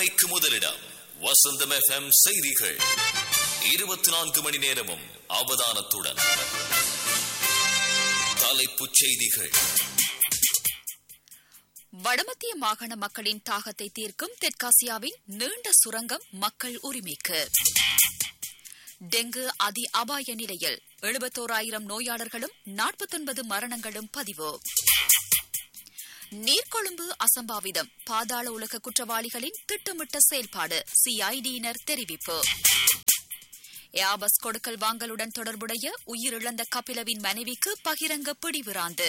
உண்மைக்கு முதலிடம் வசந்தம் எஃப்எம் செய்திகள் இருபத்தி நான்கு மணி நேரமும் அவதானத்துடன் தலைப்புச் செய்திகள் வடமத்திய மாகாண மக்களின் தாகத்தை தீர்க்கும் தெற்காசியாவின் நீண்ட சுரங்கம் மக்கள் உரிமைக்கு டெங்கு அதி அபாய நிலையில் எழுபத்தோராயிரம் நோயாளர்களும் நாற்பத்தொன்பது மரணங்களும் பதிவு நீர்கொழும்பு அசம்பாவிதம் பாதாள உலக குற்றவாளிகளின் திட்டமிட்ட செயல்பாடு சிஐடியினர் தெரிவிப்பு ஏபஸ் கொடுக்கல் வாங்கலுடன் தொடர்புடைய உயிரிழந்த கபிலவின் மனைவிக்கு பகிரங்க பிடிவிராந்து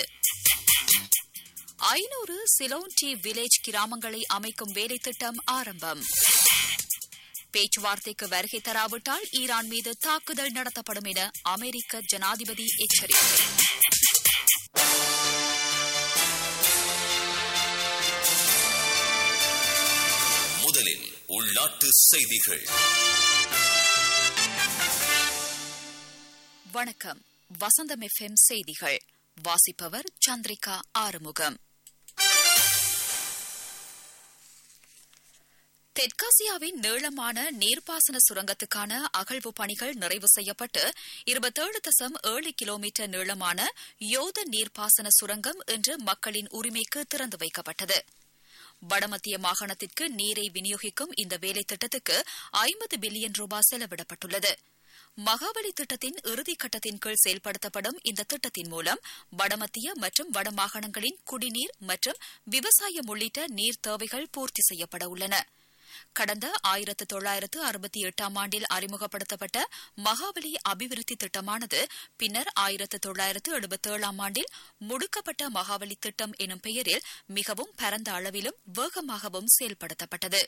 ஐநூறு சிலோன் டி வில்லேஜ் கிராமங்களை அமைக்கும் வேலை திட்டம் ஆரம்பம் பேச்சுவார்த்தைக்கு வருகை தராவிட்டால் ஈரான் மீது தாக்குதல் நடத்தப்படும் என அமெரிக்க ஜனாதிபதி எச்சரிக்கை முதலில் உள்நாட்டு செய்திகள் வணக்கம் வசந்தம் எஃப்எம் செய்திகள் வாசிப்பவர் சந்திரிகா ஆறுமுகம் தெற்காசியாவின் நீளமான நீர்ப்பாசன சுரங்கத்துக்கான அகழ்வு பணிகள் நிறைவு செய்யப்பட்டு இருபத்தேழு தசம் ஏழு கிலோமீட்டர் நீளமான யோத நீர்ப்பாசன சுரங்கம் இன்று மக்களின் உரிமைக்கு திறந்து வைக்கப்பட்டது வடமத்திய மாகாணத்திற்கு நீரை விநியோகிக்கும் இந்த வேலை திட்டத்துக்கு ஐம்பது பில்லியன் ரூபாய் செலவிடப்பட்டுள்ளது மகாபலி திட்டத்தின் இறுதிக்கட்டத்தின் கீழ் செயல்படுத்தப்படும் இந்த திட்டத்தின் மூலம் வடமத்திய மற்றும் வடமாகாணங்களின் குடிநீர் மற்றும் விவசாயம் உள்ளிட்ட நீர் தேவைகள் பூர்த்தி செய்யப்பட உள்ளன கடந்த ஆயிரத்து தொள்ளாயிரத்து அறுபத்தி எட்டாம் ஆண்டில் அறிமுகப்படுத்தப்பட்ட மகாபலி அபிவிருத்தி திட்டமானது பின்னர் ஆயிரத்து தொள்ளாயிரத்து எழுபத்தேழாம் ஆண்டில் முடுக்கப்பட்ட மகாபலி திட்டம் எனும் பெயரில் மிகவும் பரந்த அளவிலும் வேகமாகவும் செயல்படுத்தப்பட்டது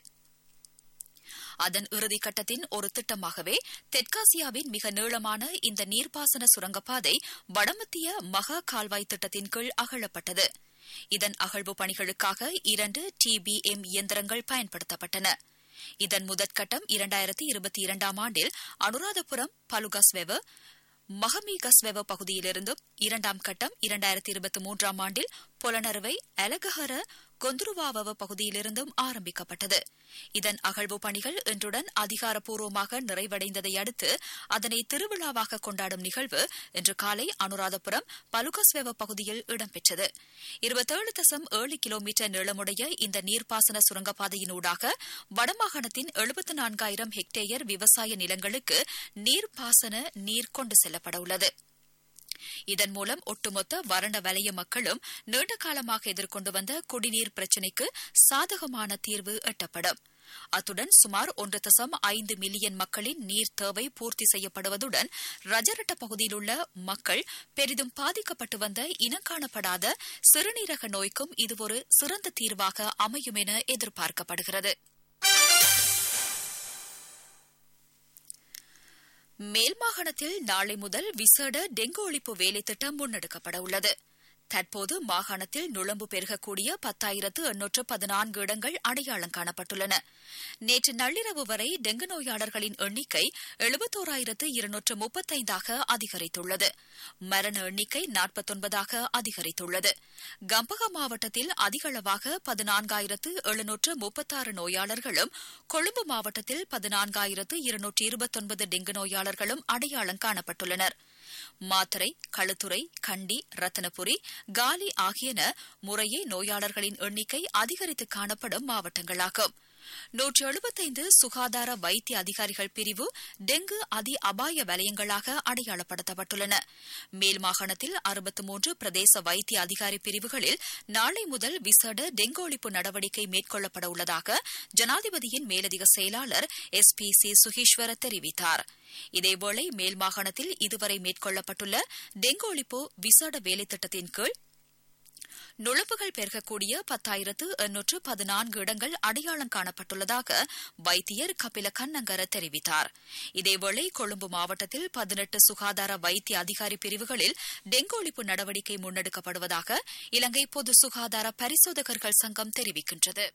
அதன் இறுதிக்கட்டத்தின் ஒரு திட்டமாகவே தெற்காசியாவின் மிக நீளமான இந்த நீர்ப்பாசன சுரங்கப்பாதை வடமத்திய மகா கால்வாய் திட்டத்தின் கீழ் அகழப்பட்டது இதன் அகழ்வு பணிகளுக்காக இரண்டு டிபிஎம் இயந்திரங்கள் பயன்படுத்தப்பட்டன இதன் முதற்கட்டம் இரண்டாயிரத்தி இருபத்தி இரண்டாம் ஆண்டில் அனுராதபுரம் பலுகாஸ்வெவ மகமீகஸ்வெவ பகுதியிலிருந்தும் இரண்டாம் கட்டம் இரண்டாயிரத்தி இருபத்தி மூன்றாம் ஆண்டில் புலனறுவை அலகஹர கொந்துருவாவவ பகுதியிலிருந்தும் ஆரம்பிக்கப்பட்டது இதன் அகழ்வு பணிகள் இன்றுடன் அதிகாரப்பூர்வமாக நிறைவடைந்ததை அடுத்து அதனை திருவிழாவாக கொண்டாடும் நிகழ்வு இன்று காலை அனுராதபுரம் பலுகஸ்வேவ பகுதியில் இடம்பெற்றது இருபத்தேழு தசம் ஏழு கிலோமீட்டர் நீளமுடைய இந்த நீர்ப்பாசன சுரங்கப்பாதையினூடாக வடமாகாணத்தின் எழுபத்து நான்காயிரம் ஹெக்டேயர் விவசாய நிலங்களுக்கு நீர்ப்பாசன நீர் கொண்டு செல்லப்பட உள்ளது இதன் மூலம் ஒட்டுமொத்த வறண்ட வலய மக்களும் நீண்ட காலமாக எதிர்கொண்டு வந்த குடிநீர் பிரச்சினைக்கு சாதகமான தீர்வு எட்டப்படும் அத்துடன் சுமார் ஒன்று தசம் ஐந்து மில்லியன் மக்களின் நீர் தேவை பூர்த்தி செய்யப்படுவதுடன் ரஜரட்ட பகுதியில் உள்ள மக்கள் பெரிதும் பாதிக்கப்பட்டு வந்த இனங்காணப்படாத சிறுநீரக நோய்க்கும் இது ஒரு சிறந்த தீர்வாக அமையும் என எதிர்பார்க்கப்படுகிறது மேல் மாகாணத்தில் நாளை முதல் விசேட டெங்கு ஒழிப்பு வேலை திட்டம் முன்னெடுக்கப்பட உள்ளது தற்போது மாகாணத்தில் நுழம்பு பெருகக்கூடிய பத்தாயிரத்து எண்ணூற்று பதினான்கு இடங்கள் அடையாளம் காணப்பட்டுள்ளன நேற்று நள்ளிரவு வரை டெங்கு நோயாளர்களின் எண்ணிக்கை எழுபத்தோராயிரத்து இருநூற்று முப்பத்தைந்தாக அதிகரித்துள்ளது மரண எண்ணிக்கை நாற்பத்தொன்பதாக அதிகரித்துள்ளது கம்பகா மாவட்டத்தில் அதிகளவாக பதினான்காயிரத்து எழுநூற்று முப்பத்தாறு நோயாளர்களும் கொழும்பு மாவட்டத்தில் பதினான்காயிரத்து இருநூற்று இருபத்தொன்பது டெங்கு நோயாளர்களும் அடையாளம் காணப்பட்டுள்ளனா் மாத்தரை களுத்துறை கண்டி ரத்தனபுரி காலி ஆகியன முறையே நோயாளர்களின் எண்ணிக்கை அதிகரித்து காணப்படும் மாவட்டங்களாகும் நூற்று எழுபத்தைந்து சுகாதார வைத்திய அதிகாரிகள் பிரிவு டெங்கு அதி அபாய வலயங்களாக அடையாளப்படுத்தப்பட்டுள்ளன மேல் மாகாணத்தில் அறுபத்து மூன்று பிரதேச வைத்திய அதிகாரி பிரிவுகளில் நாளை முதல் விசேட டெங்கு ஒழிப்பு நடவடிக்கை மேற்கொள்ளப்பட உள்ளதாக ஜனாதிபதியின் மேலதிக செயலாளர் எஸ் பி சி சுகீஸ்வர தெரிவித்தார் இதேவேளை மேல் மாகாணத்தில் இதுவரை மேற்கொள்ளப்பட்டுள்ள டெங்கு ஒழிப்பு விசேட வேலைத்திட்டத்தின் கீழ் நுழம்புகள் பெருகக்கூடிய பத்தாயிரத்து எண்ணூற்று பதினான்கு இடங்கள் அடையாளம் காணப்பட்டுள்ளதாக வைத்தியர் கபில கண்ணங்கர தெரிவித்தார் இதேவேளை கொழும்பு மாவட்டத்தில் பதினெட்டு சுகாதார வைத்திய அதிகாரி பிரிவுகளில் டெங்கு ஒழிப்பு நடவடிக்கை முன்னெடுக்கப்படுவதாக இலங்கை பொது சுகாதார பரிசோதகர்கள் சங்கம் தெரிவிக்கின்றது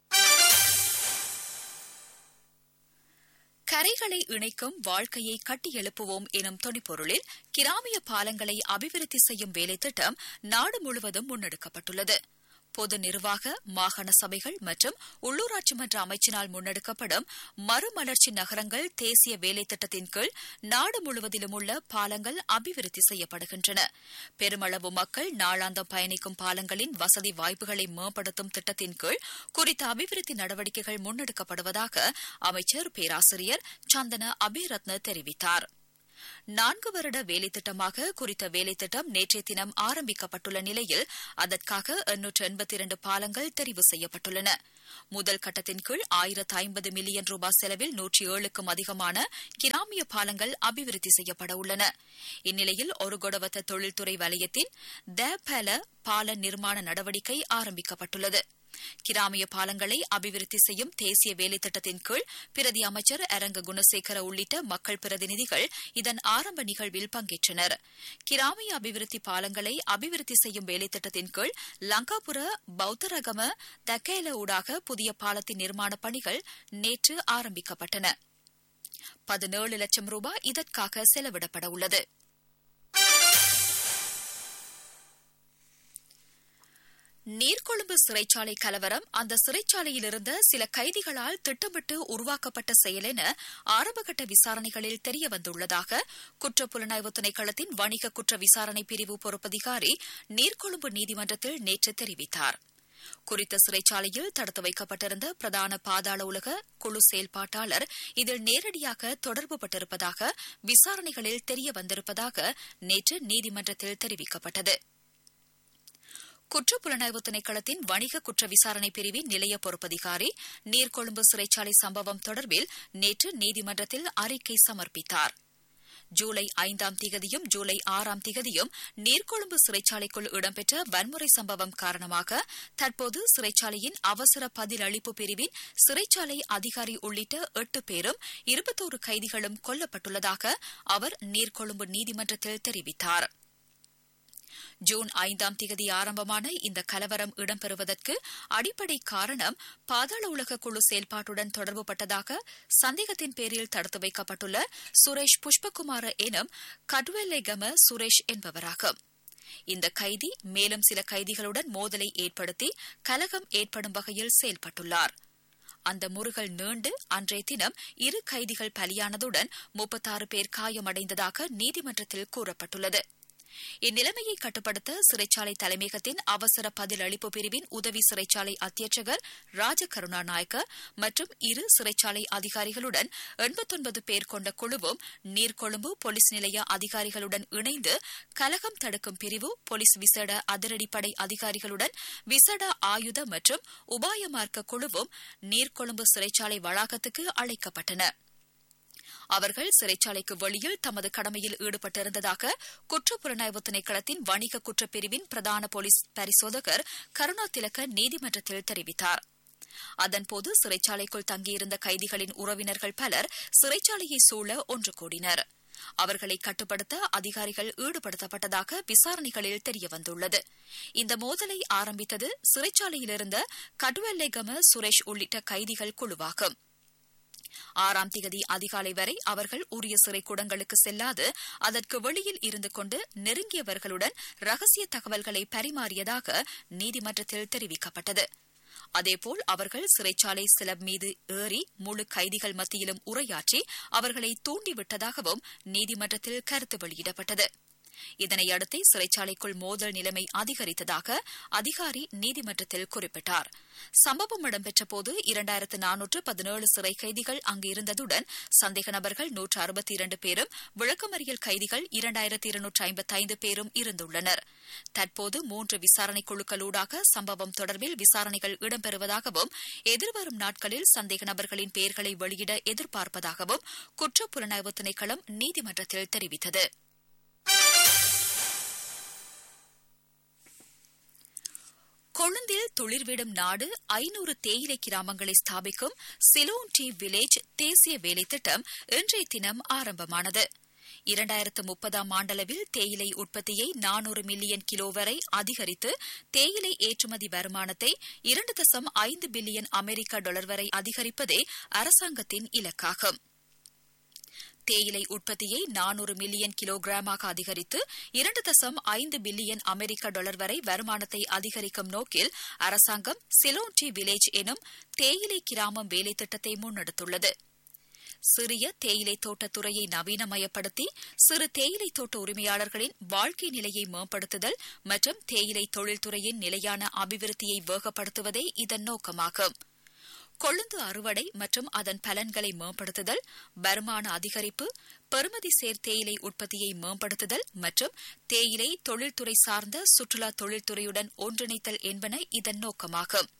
கரைகளை இணைக்கும் வாழ்க்கையை கட்டியெழுப்புவோம் எனும் தொனிப்பொருளில் கிராமிய பாலங்களை அபிவிருத்தி செய்யும் வேலைத்திட்டம் நாடு முழுவதும் முன்னெடுக்கப்பட்டுள்ளது பொது நிர்வாக மாகாண சபைகள் மற்றும் உள்ளூராட்சி மன்ற அமைச்சினால் முன்னெடுக்கப்படும் மறுமலர்ச்சி நகரங்கள் தேசிய வேலை திட்டத்தின் கீழ் நாடு முழுவதிலும் உள்ள பாலங்கள் அபிவிருத்தி செய்யப்படுகின்றன பெருமளவு மக்கள் நாளாந்தம் பயணிக்கும் பாலங்களின் வசதி வாய்ப்புகளை மேம்படுத்தும் திட்டத்தின் கீழ் குறித்த அபிவிருத்தி நடவடிக்கைகள் முன்னெடுக்கப்படுவதாக அமைச்சர் பேராசிரியர் சந்தன அபிரத்ன தெரிவித்தார் நான்கு வருட வேலைத்திட்டமாக குறித்த வேலைத்திட்டம் நேற்றைய தினம் ஆரம்பிக்கப்பட்டுள்ள நிலையில் அதற்காக எண்ணூற்று எண்பத்தி இரண்டு பாலங்கள் தெரிவு செய்யப்பட்டுள்ளன முதல் கட்டத்தின் கீழ் ஆயிரத்து ஐம்பது மில்லியன் ரூபாய் செலவில் நூற்றி ஏழுக்கும் அதிகமான கிராமிய பாலங்கள் அபிவிருத்தி செய்யப்பட உள்ளன இந்நிலையில் ஒரு கொடவத்த தொழில்துறை வலயத்தின் தேபல பால நிர்மாண நடவடிக்கை ஆரம்பிக்கப்பட்டுள்ளது கிராமிய பாலங்களை அபிவிருத்தி செய்யும் தேசிய வேலைத்திட்டத்தின் கீழ் பிரதி அமைச்சர் அரங்க குணசேகர உள்ளிட்ட மக்கள் பிரதிநிதிகள் இதன் ஆரம்ப நிகழ்வில் பங்கேற்றனர் கிராமிய அபிவிருத்தி பாலங்களை அபிவிருத்தி செய்யும் வேலைத்திட்டத்தின் கீழ் லங்காபுர பௌத்தரகம தக்கேல ஊடாக புதிய பாலத்தின் நிர்மாண பணிகள் நேற்று ஆரம்பிக்கப்பட்டன பதினேழு லட்சம் ரூபாய் இதற்காக செலவிடப்பட உள்ளது நீர்கொழும்பு சிறைச்சாலை கலவரம் அந்த சிறைச்சாலையில் இருந்த சில கைதிகளால் திட்டமிட்டு உருவாக்கப்பட்ட செயல் என ஆரம்பகட்ட விசாரணைகளில் தெரியவந்துள்ளதாக குற்றப்புலனாய்வு திணைக்களத்தின் வணிக குற்ற விசாரணை பிரிவு பொறுப்பதிகாரி நீர்கொழும்பு நீதிமன்றத்தில் நேற்று தெரிவித்தார் குறித்த சிறைச்சாலையில் தடுத்து வைக்கப்பட்டிருந்த பிரதான பாதாள உலக குழு செயல்பாட்டாளர் இதில் நேரடியாக தொடர்பு பட்டிருப்பதாக விசாரணைகளில் தெரியவந்திருப்பதாக நேற்று நீதிமன்றத்தில் தெரிவிக்கப்பட்டது குற்றப்புலனாய்வு திணைக்களத்தின் வணிக குற்ற விசாரணை பிரிவின் நிலைய பொறுப்பதிகாரி நீர்கொழும்பு சிறைச்சாலை சம்பவம் தொடர்பில் நேற்று நீதிமன்றத்தில் அறிக்கை சமர்ப்பித்தார் ஜூலை ஐந்தாம் திகதியும் ஜூலை ஆறாம் திகதியும் நீர்கொழும்பு சிறைச்சாலைக்குள் இடம்பெற்ற வன்முறை சம்பவம் காரணமாக தற்போது சிறைச்சாலையின் அவசர பதிலளிப்பு பிரிவின் சிறைச்சாலை அதிகாரி உள்ளிட்ட எட்டு பேரும் இருபத்தோரு கைதிகளும் கொல்லப்பட்டுள்ளதாக அவர் நீர்கொழும்பு நீதிமன்றத்தில் தெரிவித்தாா் ஜூன் ஐந்தாம் திகதி ஆரம்பமான இந்த கலவரம் இடம்பெறுவதற்கு அடிப்படை காரணம் பாதாள உலக குழு செயல்பாட்டுடன் தொடர்புபட்டதாக சந்தேகத்தின் பேரில் தடுத்து வைக்கப்பட்டுள்ள சுரேஷ் புஷ்பகுமார எனும் கடுவெல்லைகம சுரேஷ் என்பவராகும் இந்த கைதி மேலும் சில கைதிகளுடன் மோதலை ஏற்படுத்தி கலகம் ஏற்படும் வகையில் செயல்பட்டுள்ளார் அந்த முருகல் நீண்டு அன்றைய தினம் இரு கைதிகள் பலியானதுடன் முப்பத்தாறு பேர் காயமடைந்ததாக நீதிமன்றத்தில் கூறப்பட்டுள்ளது இந்நிலைமையை கட்டுப்படுத்த சிறைச்சாலை தலைமையகத்தின் அவசர பதிலளிப்பு பிரிவின் உதவி சிறைச்சாலை அத்தியட்சகர் ராஜ கருணாநாயக்க மற்றும் இரு சிறைச்சாலை அதிகாரிகளுடன் எண்பத்தொன்பது பேர் கொண்ட குழுவும் நீர்கொழும்பு போலீஸ் நிலைய அதிகாரிகளுடன் இணைந்து கலகம் தடுக்கும் பிரிவு போலீஸ் விசேட அதிரடிப்படை அதிகாரிகளுடன் விசேட ஆயுத மற்றும் உபாயமார்க்க குழுவும் நீர்கொழும்பு சிறைச்சாலை வளாகத்துக்கு அழைக்கப்பட்டனா் அவர்கள் சிறைச்சாலைக்கு வெளியில் தமது கடமையில் ஈடுபட்டிருந்ததாக குற்றப்புலனாய்வு திணைக்களத்தின் வணிக குற்றப்பிரிவின் பிரதான போலீஸ் பரிசோதகர் கருணா திலக்க நீதிமன்றத்தில் தெரிவித்தார் அதன்போது சிறைச்சாலைக்குள் தங்கியிருந்த கைதிகளின் உறவினர்கள் பலர் சிறைச்சாலையை சூழ ஒன்று கூடினர் அவர்களை கட்டுப்படுத்த அதிகாரிகள் ஈடுபடுத்தப்பட்டதாக விசாரணைகளில் தெரியவந்துள்ளது இந்த மோதலை ஆரம்பித்தது சிறைச்சாலையிலிருந்த கடுவெல்லைகம சுரேஷ் உள்ளிட்ட கைதிகள் குழுவாகும் ஆறாம் திகதி அதிகாலை வரை அவர்கள் உரிய சிறை கூடங்களுக்கு செல்லாது அதற்கு வெளியில் இருந்து கொண்டு நெருங்கியவர்களுடன் ரகசிய தகவல்களை பரிமாறியதாக நீதிமன்றத்தில் தெரிவிக்கப்பட்டது அதேபோல் அவர்கள் சிறைச்சாலை சிலப் மீது ஏறி முழு கைதிகள் மத்தியிலும் உரையாற்றி அவர்களை தூண்டிவிட்டதாகவும் நீதிமன்றத்தில் கருத்து வெளியிடப்பட்டது இதனையடுத்து சிறைச்சாலைக்குள் மோதல் நிலைமை அதிகரித்ததாக அதிகாரி நீதிமன்றத்தில் குறிப்பிட்டார் சம்பவம் இடம்பெற்ற போது இரண்டாயிரத்து நானூற்று பதினேழு சிறை கைதிகள் அங்கு இருந்ததுடன் சந்தேக நபர்கள் நூற்று அறுபத்தி இரண்டு பேரும் விளக்கமறியல் கைதிகள் இரண்டாயிரத்து இருநூற்று ஐம்பத்தைந்து பேரும் இருந்துள்ளனர் தற்போது மூன்று விசாரணை குழுக்களூடாக சம்பவம் தொடர்பில் விசாரணைகள் இடம்பெறுவதாகவும் எதிர்வரும் நாட்களில் சந்தேக நபர்களின் பெயர்களை வெளியிட எதிர்பார்ப்பதாகவும் குற்றப்புலனாய்வு திணைக்களம் நீதிமன்றத்தில் தெரிவித்தது கொழுந்தில் துளிர்விடும் நாடு ஐநூறு தேயிலை கிராமங்களை ஸ்தாபிக்கும் சிலோன் டி வில்லேஜ் தேசிய வேலைத்திட்டம் இன்றைய தினம் ஆரம்பமானது இரண்டாயிரத்து முப்பதாம் ஆண்டளவில் தேயிலை உற்பத்தியை நானூறு மில்லியன் கிலோ வரை அதிகரித்து தேயிலை ஏற்றுமதி வருமானத்தை இரண்டு தசம் ஐந்து பில்லியன் அமெரிக்க டாலர் வரை அதிகரிப்பதே அரசாங்கத்தின் இலக்காகும் தேயிலை உற்பத்தியை நானூறு மில்லியன் கிலோகிராமாக அதிகரித்து இரண்டு தசம் ஐந்து பில்லியன் அமெரிக்க டாலர் வரை வருமானத்தை அதிகரிக்கும் நோக்கில் அரசாங்கம் சிலோன்டி வில்லேஜ் எனும் தேயிலை கிராமம் வேலை திட்டத்தை முன்னெடுத்துள்ளது சிறிய தேயிலை தோட்டத் துறையை நவீனமயப்படுத்தி சிறு தேயிலை தோட்ட உரிமையாளர்களின் வாழ்க்கை நிலையை மேம்படுத்துதல் மற்றும் தேயிலை தொழில்துறையின் நிலையான அபிவிருத்தியை வேகப்படுத்துவதே இதன் நோக்கமாகும் கொழுந்து அறுவடை மற்றும் அதன் பலன்களை மேம்படுத்துதல் வருமான அதிகரிப்பு பெறுமதி சேர் தேயிலை உற்பத்தியை மேம்படுத்துதல் மற்றும் தேயிலை தொழில்துறை சார்ந்த சுற்றுலா தொழில்துறையுடன் ஒன்றிணைத்தல் என்பன இதன் நோக்கமாகும்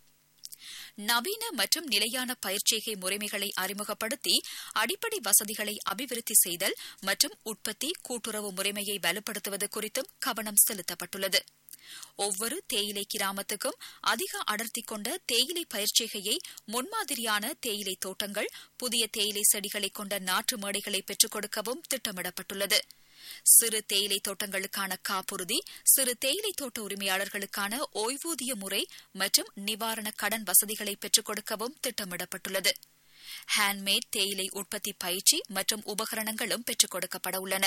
நவீன மற்றும் நிலையான பயிர்ச்செய்கை முறைமைகளை அறிமுகப்படுத்தி அடிப்படை வசதிகளை அபிவிருத்தி செய்தல் மற்றும் உற்பத்தி கூட்டுறவு முறைமையை வலுப்படுத்துவது குறித்தும் கவனம் செலுத்தப்பட்டுள்ளது ஒவ்வொரு தேயிலை கிராமத்துக்கும் அதிக அடர்த்தி கொண்ட தேயிலை பயிர்ச்செய்கையை முன்மாதிரியான தேயிலை தோட்டங்கள் புதிய தேயிலை செடிகளை கொண்ட நாற்று மேடைகளை பெற்றுக் கொடுக்கவும் திட்டமிடப்பட்டுள்ளது சிறு தேயிலை தோட்டங்களுக்கான காப்புறுதி சிறு தேயிலை தோட்ட உரிமையாளர்களுக்கான ஓய்வூதிய முறை மற்றும் நிவாரண கடன் வசதிகளை பெற்றுக் கொடுக்கவும் திட்டமிடப்பட்டுள்ளது ஹேண்ட்மேட் தேயிலை உற்பத்தி பயிற்சி மற்றும் உபகரணங்களும் பெற்றுக் கொடுக்கப்பட உள்ளன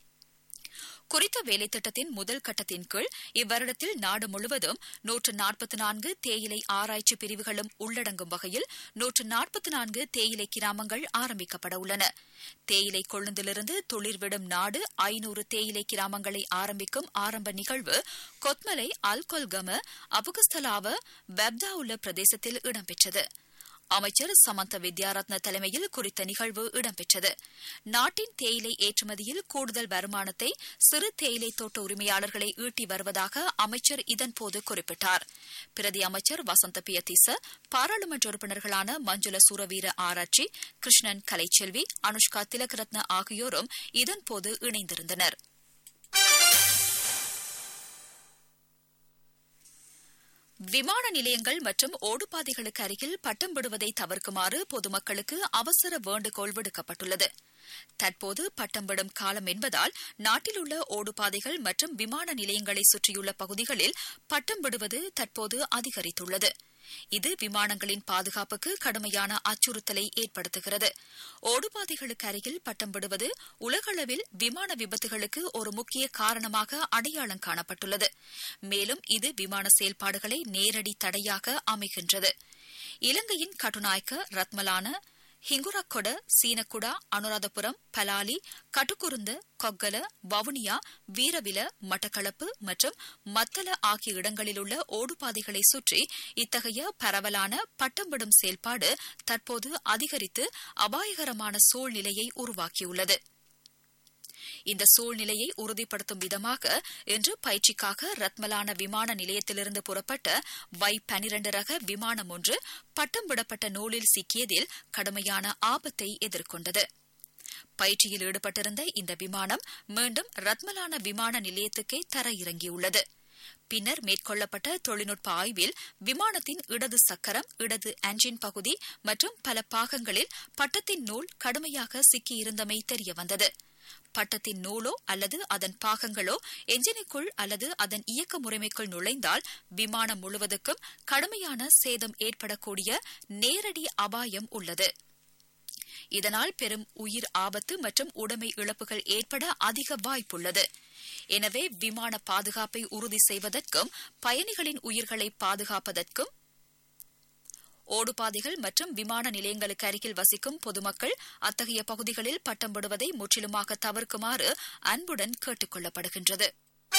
குறித்த வேலைத்திட்டத்தின் முதல் கட்டத்தின் கீழ் இவ்வருடத்தில் நாடு முழுவதும் நூற்று நாற்பத்தி நான்கு தேயிலை ஆராய்ச்சி பிரிவுகளும் உள்ளடங்கும் வகையில் நூற்று நாற்பத்தி நான்கு தேயிலை கிராமங்கள் ஆரம்பிக்கப்பட உள்ளன தேயிலை கொழுந்திலிருந்து துளிர்விடும் நாடு ஐநூறு தேயிலை கிராமங்களை ஆரம்பிக்கும் ஆரம்ப நிகழ்வு கொத்மலை அல்கொல்கம அபுகஸ்தலாவ வெப்தா உள்ள பிரதேசத்தில் இடம்பெற்றது அமைச்சர் சமந்த வித்யாரத்ன தலைமையில் குறித்த நிகழ்வு இடம்பெற்றது நாட்டின் தேயிலை ஏற்றுமதியில் கூடுதல் வருமானத்தை சிறு தேயிலை தோட்ட உரிமையாளர்களை ஈட்டி வருவதாக அமைச்சர் இதன்போது குறிப்பிட்டார் பிரதி அமைச்சர் வசந்த பியதீச பாராளுமன்ற உறுப்பினர்களான மஞ்சுள சூரவீர ஆராய்ச்சி கிருஷ்ணன் கலைச்செல்வி அனுஷ்கா திலகரத்ன ஆகியோரும் இதன்போது இணைந்திருந்தனா் விமான நிலையங்கள் மற்றும் ஓடுபாதைகளுக்கு அருகில் பட்டம் விடுவதை தவிர்க்குமாறு பொதுமக்களுக்கு அவசர வேண்டுகோள் விடுக்கப்பட்டுள்ளது தற்போது பட்டம் விடும் காலம் என்பதால் நாட்டில் உள்ள ஓடுபாதைகள் மற்றும் விமான நிலையங்களை சுற்றியுள்ள பகுதிகளில் பட்டம் விடுவது தற்போது அதிகரித்துள்ளது இது விமானங்களின் பாதுகாப்புக்கு கடுமையான அச்சுறுத்தலை ஏற்படுத்துகிறது ஓடுபாதைகளுக்கு அருகில் பட்டம் விடுவது உலகளவில் விமான விபத்துகளுக்கு ஒரு முக்கிய காரணமாக அடையாளம் காணப்பட்டுள்ளது மேலும் இது விமான செயல்பாடுகளை நேரடி தடையாக அமைகின்றது இலங்கையின் கட்டுநாயக்க ரத்மலான ஹிங்குரக்கொட சீனக்குடா அனுராதபுரம் பலாலி கட்டுக்குருந்த கொக்கல வவுனியா வீரவில மட்டக்களப்பு மற்றும் மத்தல ஆகிய இடங்களில் உள்ள ஓடுபாதைகளை சுற்றி இத்தகைய பரவலான பட்டம் விடும் செயல்பாடு தற்போது அதிகரித்து அபாயகரமான சூழ்நிலையை உருவாக்கியுள்ளது இந்த சூழ்நிலையை உறுதிப்படுத்தும் விதமாக இன்று பயிற்சிக்காக ரத்மலான விமான நிலையத்திலிருந்து புறப்பட்ட வை பனிரண்டு ரக விமானம் ஒன்று பட்டம் விடப்பட்ட நூலில் சிக்கியதில் கடுமையான ஆபத்தை எதிர்கொண்டது பயிற்சியில் ஈடுபட்டிருந்த இந்த விமானம் மீண்டும் ரத்மலான விமான நிலையத்துக்கே தரையிறங்கியுள்ளது பின்னர் மேற்கொள்ளப்பட்ட தொழில்நுட்ப ஆய்வில் விமானத்தின் இடது சக்கரம் இடது என்ஜின் பகுதி மற்றும் பல பாகங்களில் பட்டத்தின் நூல் கடுமையாக சிக்கியிருந்தமை தெரியவந்தது பட்டத்தின் நூலோ அல்லது அதன் பாகங்களோ எஞ்சினுக்குள் அல்லது அதன் இயக்க முறைமைக்குள் நுழைந்தால் விமானம் முழுவதுக்கும் கடுமையான சேதம் ஏற்படக்கூடிய நேரடி அபாயம் உள்ளது இதனால் பெரும் உயிர் ஆபத்து மற்றும் உடைமை இழப்புகள் ஏற்பட அதிக வாய்ப்புள்ளது எனவே விமான பாதுகாப்பை உறுதி செய்வதற்கும் பயணிகளின் உயிர்களை பாதுகாப்பதற்கும் ஓடுபாதைகள் மற்றும் விமான நிலையங்களுக்கு அருகில் வசிக்கும் பொதுமக்கள் அத்தகைய பகுதிகளில் பட்டம் விடுவதை முற்றிலுமாக தவிர்க்குமாறு அன்புடன் கேட்டுக் கொள்ளப்படுகின்றது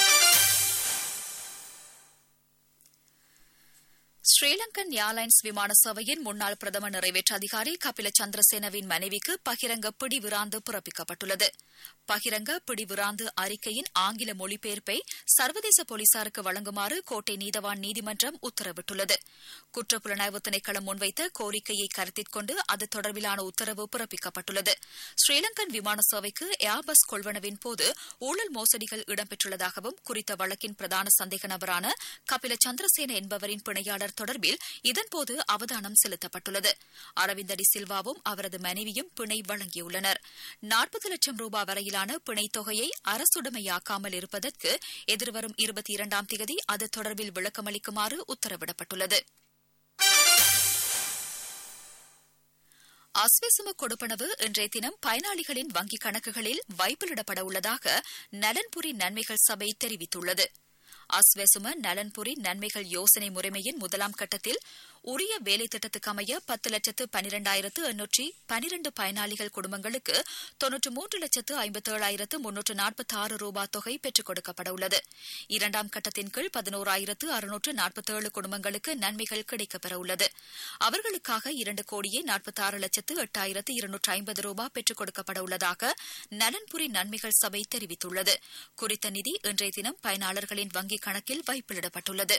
ஸ்ரீலங்கன் ஏர்லைன்ஸ் விமான சேவையின் முன்னாள் பிரதம நிறைவேற்று அதிகாரி கபில சந்திரசேனவின் மனைவிக்கு பகிரங்க பிடிவிராந்து பிறப்பிக்கப்பட்டுள்ளது பகிரங்க பிடிவிராந்து அறிக்கையின் ஆங்கில மொழிபெயர்ப்பை சர்வதேச போலீசாருக்கு வழங்குமாறு கோட்டை நீதவான் நீதிமன்றம் உத்தரவிட்டுள்ளது குற்றப்புலனாய்வு திணைக்களம் முன்வைத்த கோரிக்கையை கருத்தில் கொண்டு அது தொடர்பிலான உத்தரவு பிறப்பிக்கப்பட்டுள்ளது ஸ்ரீலங்கன் விமான சேவைக்கு ஏர்பஸ் கொள்வனவின் போது ஊழல் மோசடிகள் இடம்பெற்றுள்ளதாகவும் குறித்த வழக்கின் பிரதான சந்தேக நபரான கபில சந்திரசேன என்பவரின் பிணையாளர் தொடர்பில் இதன்போது அவதானம் செலுத்தப்பட்டுள்ளது அரவிந்தடி சில்வாவும் அவரது மனைவியும் பிணை வழங்கியுள்ளனர் நாற்பது லட்சம் ரூபாய் வரையிலான பிணைத் தொகையை அரசுடைமையாக்காமல் இருப்பதற்கு எதிர்வரும் இருபத்தி இரண்டாம் தேதி அது தொடர்பில் விளக்கமளிக்குமாறு உத்தரவிடப்பட்டுள்ளது அஸ்வசும கொடுப்பனவு இன்றைய தினம் பயனாளிகளின் வங்கிக் கணக்குகளில் வைப்பிலிடப்பட உள்ளதாக நலன்புரி நன்மைகள் சபை தெரிவித்துள்ளது அஸ்வசும நலன்புரி நன்மைகள் யோசனை முறைமையின் முதலாம் கட்டத்தில் உரிய வேலை திட்டத்துக்கு அமைய பத்து லட்சத்து பனிரெண்டாயிரத்து எண்ணூற்றி பனிரண்டு பயனாளிகள் குடும்பங்களுக்கு தொன்னூற்று மூன்று லட்சத்து ஐம்பத்தேழாயிரத்து முன்னூற்று நாற்பத்தி ஆறு ரூபாய் தொகை பெற்றுக் கொடுக்கப்பட உள்ளது இரண்டாம் கட்டத்தின் கீழ் பதினோராயிரத்து அறுநூற்று நாற்பத்தேழு குடும்பங்களுக்கு நன்மைகள் கிடைக்கப்பெற உள்ளது அவர்களுக்காக இரண்டு கோடியே நாற்பத்தாறு லட்சத்து எட்டாயிரத்து இருநூற்று ஐம்பது ரூபாய் பெற்றுக் கொடுக்கப்பட உள்ளதாக நலன்புரி நன்மைகள் சபை தெரிவித்துள்ளது குறித்த நிதி இன்றைய தினம் பயனாளர்களின் வங்கிக் கணக்கில் வைப்பிலிடப்பட்டுள்ளது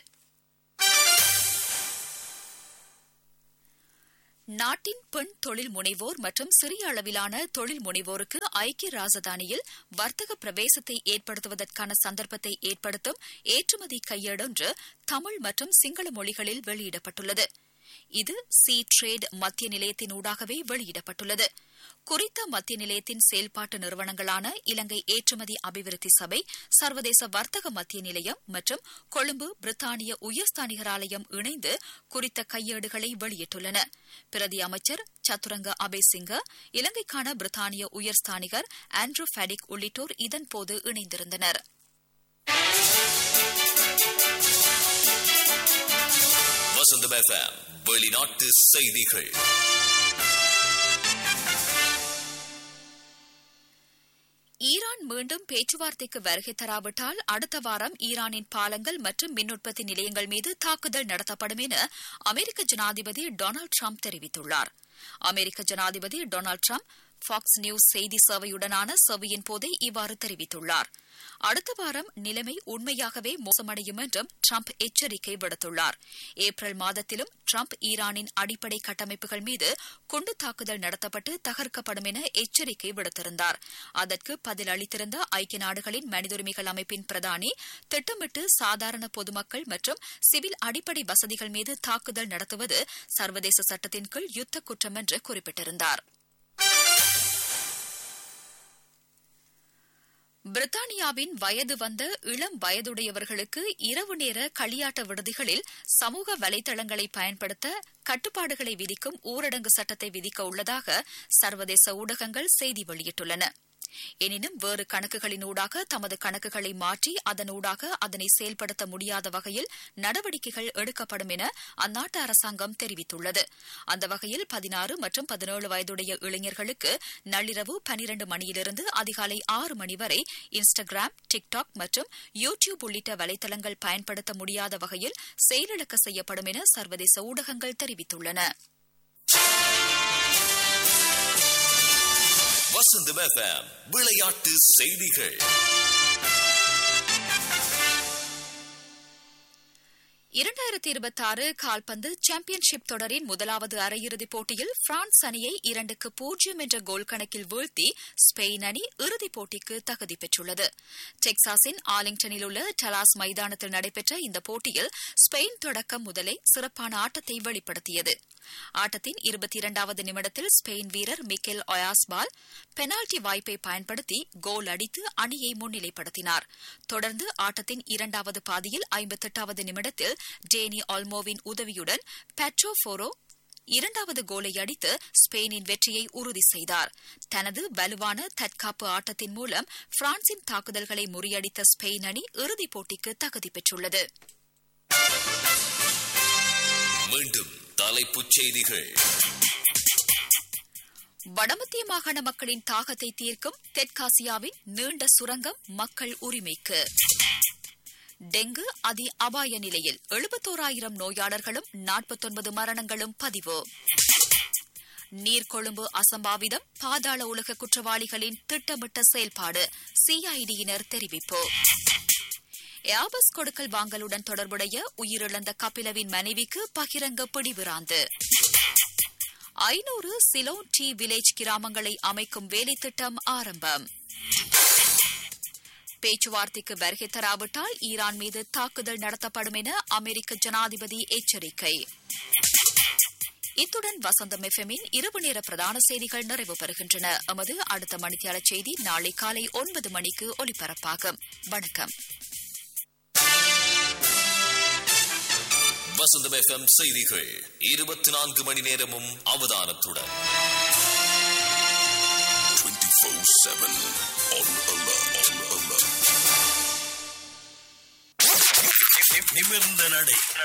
நாட்டின் பெண் தொழில் முனைவோர் மற்றும் சிறிய அளவிலான தொழில் முனைவோருக்கு ஐக்கிய ராஜதானியில் வர்த்தக பிரவேசத்தை ஏற்படுத்துவதற்கான சந்தர்ப்பத்தை ஏற்படுத்தும் ஏற்றுமதி கையேடொன்று தமிழ் மற்றும் சிங்கள மொழிகளில் வெளியிடப்பட்டுள்ளது இது சி ட்ரேட் மத்திய நிலையத்தின் ஊடாகவே வெளியிடப்பட்டுள்ளது குறித்த மத்திய நிலையத்தின் செயல்பாட்டு நிறுவனங்களான இலங்கை ஏற்றுமதி அபிவிருத்தி சபை சர்வதேச வர்த்தக மத்திய நிலையம் மற்றும் கொழும்பு பிரித்தானிய உயர்ஸ்தானிகராலயம் இணைந்து குறித்த கையேடுகளை வெளியிட்டுள்ளன பிரதி அமைச்சர் சத்துரங்க அபேசிங்க இலங்கைக்கான பிரித்தானிய உயர்ஸ்தானிகர் ஆண்ட்ரூ ஃபேடிக் உள்ளிட்டோர் இதன்போது இணைந்திருந்தனா் வசந்தம் எஃப்எம் வெளிநாட்டு செய்திகள் ஈரான் மீண்டும் பேச்சுவார்த்தைக்கு வருகை தராவிட்டால் அடுத்த வாரம் ஈரானின் பாலங்கள் மற்றும் மின் உற்பத்தி நிலையங்கள் மீது தாக்குதல் நடத்தப்படும் என அமெரிக்க ஜனாதிபதி டொனால்டு ட்ரம்ப் தெரிவித்துள்ளார் அமெரிக்க ஜனாதிபதி டொனால்டு ட்ரம்ப் ஃபாக்ஸ் நியூஸ் செய்தி சேவையுடனான சேவையின் போதே இவ்வாறு தெரிவித்துள்ளார் அடுத்த வாரம் நிலைமை உண்மையாகவே மோசமடையும் என்றும் ட்ரம்ப் எச்சரிக்கை விடுத்துள்ளார் ஏப்ரல் மாதத்திலும் ட்ரம்ப் ஈரானின் அடிப்படை கட்டமைப்புகள் மீது குண்டு தாக்குதல் நடத்தப்பட்டு தகர்க்கப்படும் என எச்சரிக்கை விடுத்திருந்தார் அதற்கு பதில் அளித்திருந்த ஐக்கிய நாடுகளின் மனித உரிமைகள் அமைப்பின் பிரதானி திட்டமிட்டு சாதாரண பொதுமக்கள் மற்றும் சிவில் அடிப்படை வசதிகள் மீது தாக்குதல் நடத்துவது சர்வதேச சட்டத்தின் கீழ் யுத்த குற்றம் என்று குறிப்பிட்டிருந்தார் பிரித்தானியாவின் வயது வந்த இளம் வயதுடையவர்களுக்கு இரவு நேர களியாட்ட விடுதிகளில் சமூக வலைதளங்களை பயன்படுத்த கட்டுப்பாடுகளை விதிக்கும் ஊரடங்கு சட்டத்தை விதிக்க உள்ளதாக சர்வதேச ஊடகங்கள் செய்தி வெளியிட்டுள்ளன எனினும் வேறு கணக்குகளினூடாக தமது கணக்குகளை மாற்றி அதனூடாக அதனை செயல்படுத்த முடியாத வகையில் நடவடிக்கைகள் எடுக்கப்படும் என அந்நாட்டு அரசாங்கம் தெரிவித்துள்ளது அந்த வகையில் பதினாறு மற்றும் பதினேழு வயதுடைய இளைஞர்களுக்கு நள்ளிரவு பனிரண்டு மணியிலிருந்து அதிகாலை ஆறு மணி வரை இன்ஸ்டாகிராம் டிக்டாக் மற்றும் யூ டியூப் உள்ளிட்ட வலைதளங்கள் பயன்படுத்த முடியாத வகையில் செயலிழக்க செய்யப்படும் என சர்வதேச ஊடகங்கள் தெரிவித்துள்ளன வசந்தம் எஃப்எம் விளையாட்டு செய்திகள் இரண்டாயிரத்தி இருபத்தி ஆறு கால்பந்து சாம்பியன்ஷிப் தொடரின் முதலாவது அரையிறுதிப் போட்டியில் பிரான்ஸ் அணியை இரண்டுக்கு பூஜ்ஜியம் என்ற கோல் கணக்கில் வீழ்த்தி ஸ்பெயின் அணி இறுதிப் போட்டிக்கு தகுதி பெற்றுள்ளது டெக்சாஸின் ஆலிங்டனில் உள்ள டலாஸ் மைதானத்தில் நடைபெற்ற இந்த போட்டியில் ஸ்பெயின் தொடக்கம் முதலே சிறப்பான ஆட்டத்தை வெளிப்படுத்தியது ஆட்டத்தின் இருபத்தி இரண்டாவது நிமிடத்தில் ஸ்பெயின் வீரர் மிக்கேல் ஒயாஸ்பால் பெனால்டி வாய்ப்பை பயன்படுத்தி கோல் அடித்து அணியை முன்னிலைப்படுத்தினார் தொடர்ந்து ஆட்டத்தின் இரண்டாவது பாதியில் ஐம்பத்தெட்டாவது நிமிடத்தில் டேனி ஆல்மோவின் உதவியுடன் பெட்ரோ ஃபோரோ இரண்டாவது கோலை அடித்து ஸ்பெயினின் வெற்றியை உறுதி செய்தார் தனது வலுவான தற்காப்பு ஆட்டத்தின் மூலம் பிரான்சின் தாக்குதல்களை முறியடித்த ஸ்பெயின் அணி இறுதிப் போட்டிக்கு தகுதி பெற்றுள்ளது மீண்டும் தலைப்புச் செய்திகள் வடமத்திய மாகாண மக்களின் தாகத்தை தீர்க்கும் தெற்காசியாவின் நீண்ட சுரங்கம் மக்கள் உரிமைக்கு டெங்கு அதி அபாய நிலையில் எழுபத்தோராயிரம் நோயாளர்களும் நாற்பத்தொன்பது மரணங்களும் பதிவு நீர்கொழும்பு அசம்பாவிதம் பாதாள உலக குற்றவாளிகளின் திட்டமிட்ட செயல்பாடு சிஐடியினர் தெரிவிப்பு ஏபஸ் கொடுக்கல் வாங்கலுடன் தொடர்புடைய உயிரிழந்த கபிலவின் மனைவிக்கு பகிரங்க பிடிவிராந்து ஐநூறு சிலோன் டி வில்லேஜ் கிராமங்களை அமைக்கும் வேலை திட்டம் ஆரம்பம் பேச்சுவார்த்தைக்கு வருகை தராவிட்டால் ஈரான் மீது தாக்குதல் நடத்தப்படும் என அமெரிக்க ஜனாதிபதி எச்சரிக்கை இத்துடன் வசந்தம் எஃப்எம்மின் இரவு நேர பிரதான செய்திகள் நிறைவு பெறுகின்றன எமது அடுத்த மணித்தியால செய்தி நாளை காலை ஒன்பது மணிக்கு ஒலிபரப்பாகும் வணக்கம் வசந்தம் எஃப்எம் செய்திகள் இருபத்தி நான்கு மணி நேரமும் அவதானத்துடன் 24/7 on alert. On alert. நிமிர்ந்த நடை